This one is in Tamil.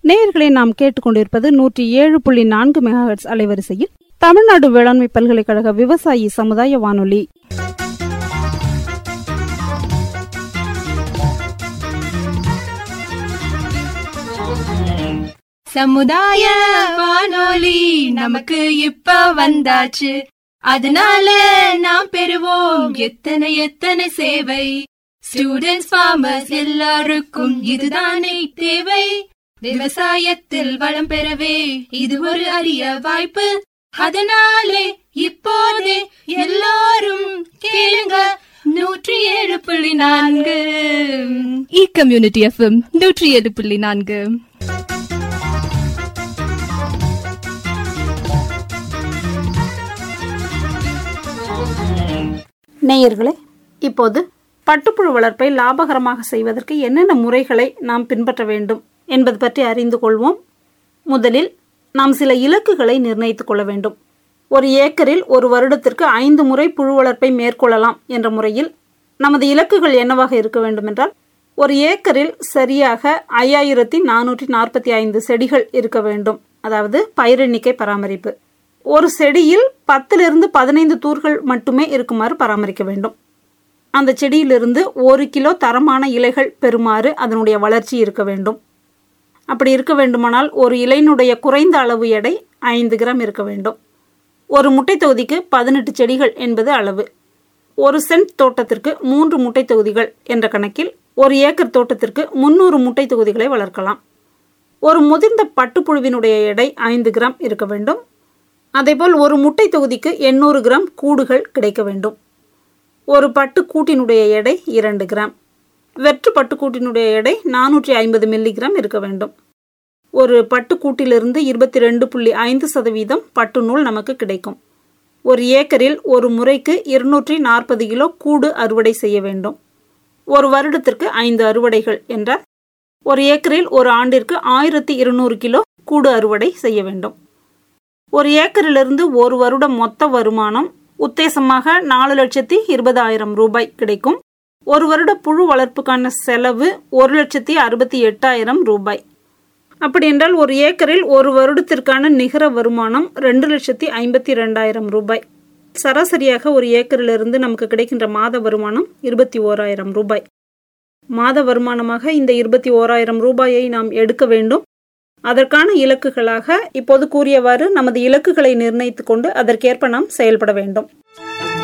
நேயர்களை நாம் கேட்டுக்கொண்டிருப்பது நூற்றி ஏழு புள்ளி நான்கு மெகாஹெட்ஸ் அலைவரிசையில் தமிழ்நாடு வேளாண்மை பல்கலைக்கழக விவசாயி சமுதாய வானொலி சமுதாய வானொலி நமக்கு இப்ப வந்தாச்சு அதனால நாம் பெறுவோம் எத்தனை எத்தனை சேவை ஸ்டூடெண்ட்ஸ் ஃபார்மர்ஸ் எல்லாருக்கும் இதுதானே தேவை விவசாயத்தில் வளம் பெறவே இது ஒரு அரிய வாய்ப்பு அதனாலே இப்போதே எல்லாரும் கேளுங்க நூற்றி ஏழு புள்ளி நான்கு இ கம்யூனிட்டி எஃப்எம் நூற்றி ஏழு புள்ளி நான்கு நேயர்களே இப்போது பட்டுப்புழு வளர்ப்பை லாபகரமாக செய்வதற்கு என்னென்ன முறைகளை நாம் பின்பற்ற வேண்டும் என்பது பற்றி அறிந்து கொள்வோம் முதலில் நாம் சில இலக்குகளை நிர்ணயித்துக் கொள்ள வேண்டும் ஒரு ஏக்கரில் ஒரு வருடத்திற்கு ஐந்து முறை புழு வளர்ப்பை மேற்கொள்ளலாம் என்ற முறையில் நமது இலக்குகள் என்னவாக இருக்க வேண்டும் என்றால் ஒரு ஏக்கரில் சரியாக ஐயாயிரத்தி நானூற்றி நாற்பத்தி ஐந்து செடிகள் இருக்க வேண்டும் அதாவது பயிரெண்ணிக்கை பராமரிப்பு ஒரு செடியில் பத்திலிருந்து பதினைந்து தூர்கள் மட்டுமே இருக்குமாறு பராமரிக்க வேண்டும் அந்த செடியிலிருந்து ஒரு கிலோ தரமான இலைகள் பெறுமாறு அதனுடைய வளர்ச்சி இருக்க வேண்டும் அப்படி இருக்க வேண்டுமானால் ஒரு இலையினுடைய குறைந்த அளவு எடை ஐந்து கிராம் இருக்க வேண்டும் ஒரு முட்டை தொகுதிக்கு பதினெட்டு செடிகள் என்பது அளவு ஒரு சென்ட் தோட்டத்திற்கு மூன்று முட்டை தொகுதிகள் என்ற கணக்கில் ஒரு ஏக்கர் தோட்டத்திற்கு முன்னூறு முட்டை தொகுதிகளை வளர்க்கலாம் ஒரு முதிர்ந்த பட்டுப்புழுவினுடைய எடை ஐந்து கிராம் இருக்க வேண்டும் அதேபோல் ஒரு முட்டை தொகுதிக்கு எண்ணூறு கிராம் கூடுகள் கிடைக்க வேண்டும் ஒரு பட்டு கூட்டினுடைய எடை இரண்டு கிராம் வெற்று பட்டுக்கூட்டினுடைய எடை நானூற்றி ஐம்பது மில்லிகிராம் இருக்க வேண்டும் ஒரு பட்டுக்கூட்டிலிருந்து இருபத்தி ரெண்டு புள்ளி ஐந்து சதவீதம் பட்டு நூல் நமக்கு கிடைக்கும் ஒரு ஏக்கரில் ஒரு முறைக்கு இருநூற்றி நாற்பது கிலோ கூடு அறுவடை செய்ய வேண்டும் ஒரு வருடத்திற்கு ஐந்து அறுவடைகள் என்றால் ஒரு ஏக்கரில் ஒரு ஆண்டிற்கு ஆயிரத்தி இருநூறு கிலோ கூடு அறுவடை செய்ய வேண்டும் ஒரு ஏக்கரிலிருந்து ஒரு வருடம் மொத்த வருமானம் உத்தேசமாக நாலு லட்சத்தி இருபதாயிரம் ரூபாய் கிடைக்கும் ஒரு வருட புழு வளர்ப்புக்கான செலவு ஒரு லட்சத்தி அறுபத்தி எட்டாயிரம் ரூபாய் அப்படி என்றால் ஒரு ஏக்கரில் ஒரு வருடத்திற்கான நிகர வருமானம் ரெண்டு லட்சத்தி ஐம்பத்தி ரெண்டாயிரம் ரூபாய் சராசரியாக ஒரு ஏக்கரிலிருந்து நமக்கு கிடைக்கின்ற மாத வருமானம் இருபத்தி ஓராயிரம் ரூபாய் மாத வருமானமாக இந்த இருபத்தி ஓராயிரம் ரூபாயை நாம் எடுக்க வேண்டும் அதற்கான இலக்குகளாக இப்போது கூறியவாறு நமது இலக்குகளை நிர்ணயித்துக் கொண்டு அதற்கேற்ப நாம் செயல்பட வேண்டும்